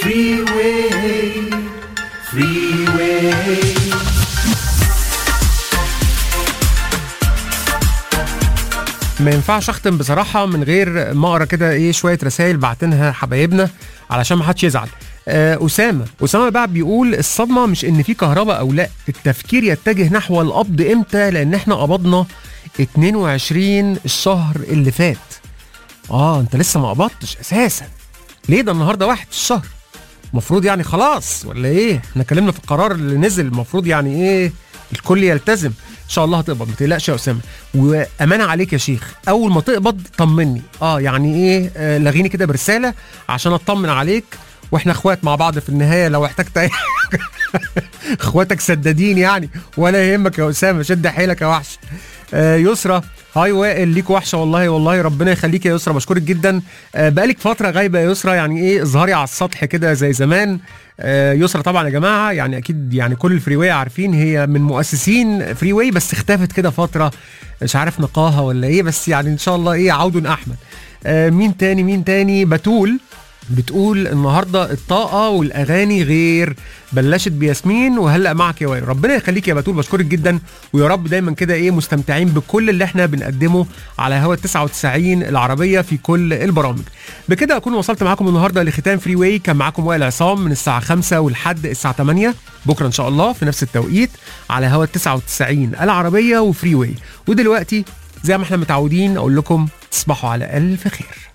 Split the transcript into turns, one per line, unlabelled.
Freeway, freeway.
ما ينفعش اختم بصراحه من غير ما اقرا كده ايه شويه رسائل بعتنها حبايبنا علشان ما حدش يزعل آه اسامه اسامه بقى بيقول الصدمه مش ان في كهرباء او لا التفكير يتجه نحو القبض امتى لان احنا قبضنا 22 الشهر اللي فات اه انت لسه ما قبضتش اساسا ليه ده النهارده واحد الشهر المفروض يعني خلاص ولا ايه احنا اتكلمنا في القرار اللي نزل المفروض يعني ايه الكل يلتزم ان شاء الله هتقبض ما تقلقش يا اسامه وامانه عليك يا شيخ اول ما تقبض طمني اه يعني ايه آه لغيني كده برساله عشان اطمن عليك واحنا اخوات مع بعض في النهايه لو احتجت اي حاجة. اخواتك سدادين يعني ولا يهمك يا اسامه شد حيلك يا وحش آه يسرى هاي وائل ليك وحشه والله والله ربنا يخليك يا يسرى بشكرك جدا آه بقالك فتره غايبه يا يسرى يعني ايه اظهري على السطح كده زي زمان آه يسرى طبعا يا جماعه يعني اكيد يعني كل الفري عارفين هي من مؤسسين فري واي بس اختفت كده فتره مش عارف نقاها ولا ايه بس يعني ان شاء الله ايه عود احمد آه مين تاني مين تاني بتول بتقول النهارده الطاقه والاغاني غير بلشت بياسمين وهلا معك يا وائل ربنا يخليك يا بتول بشكرك جدا ويا رب دايما كده ايه مستمتعين بكل اللي احنا بنقدمه على هوا 99 العربيه في كل البرامج بكده اكون وصلت معاكم النهارده لختام فري واي كان معاكم وائل عصام من الساعه 5 ولحد الساعه 8 بكره ان شاء الله في نفس التوقيت على هوا 99 العربيه وفري واي ودلوقتي زي ما احنا متعودين اقول لكم تصبحوا على الف خير